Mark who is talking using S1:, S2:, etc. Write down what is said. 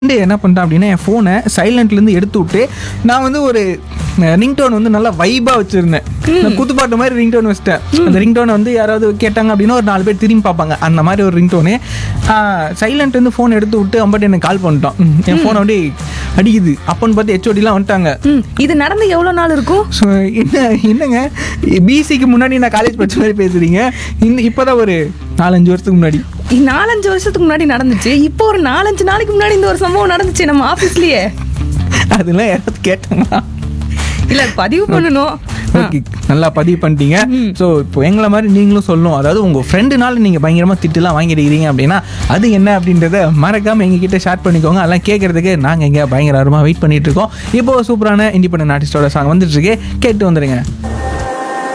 S1: friend என்ன பண்ணிட்டான் அப்படின்னா என் ஃபோனை சைலண்ட்லேருந்து எடுத்து விட்டு நான் வந்து ஒரு ரிங்டோன் வந்து நல்லா வைபாக வச்சுருந்தேன் நான் குத்துப்பாட்டு மாதிரி ரிங்டோன் வச்சிட்டேன் அந்த ரிங்டோனை வந்து யாராவது கேட்டாங்க அப்படின்னா ஒரு நாலு பேர் திரும்பி பார்ப்பாங்க அந்த மாதிரி ஒரு ரிங்டோனு சைலண்ட்லேருந்து ஃபோன் எடுத்து விட்டு அம்பட்டு எனக்கு கால் பண்ணிட்டோம் என் ஃபோனை அப்படியே அடிக்குது அப்போன்னு பார்த்து ஹெச்ஓடிலாம் வந்துட்டாங்க
S2: ம் இது நடந்து எவ்வளோ நாள் இருக்கும்
S1: ஸோ என்ன என்னங்க பிசிக்கு முன்னாடி நான் காலேஜ் படிச்ச மாதிரி பேசுறீங்க இன்னும் இப்போதான் ஒரு நாலஞ்சு வருஷத்துக்கு முன்னாடி
S2: இது நாலஞ்சு வருஷத்துக்கு முன்னாடி நடந்துச்சு இப்போ ஒரு நாலஞ்சு நாளைக்கு முன்னாடி இந்த ஒரு சம்பவம் நடந்துச்சு நம்ம ஆஃபீஸ்லயே
S1: அதெல்லாம் யாராவது கேட்டாங்களா
S2: இல்ல பதிவு பண்ணணும்
S1: ஓகே நல்லா பதிவு பண்ணிட்டீங்க ஸோ இப்போ எங்களை மாதிரி நீங்களும் சொல்லணும் அதாவது உங்கள் ஃப்ரெண்டுனால நீங்கள் பயங்கரமாக திட்டுலாம் வாங்கிடுறீங்க அப்படின்னா அது என்ன அப்படின்றத மறக்காமல் எங்ககிட்ட ஷேர் பண்ணிக்கோங்க அதெல்லாம் கேட்குறதுக்கு நாங்கள் எங்கே பயங்கர அருமா வெயிட் பண்ணிட்டு இருக்கோம் இப்போ சூப்பரான இண்டிபெண்டன்ட் ஆர்டிஸ்டோட சாங் வந்துட்டு இருக்கு கேட்டு வந்துடுங்க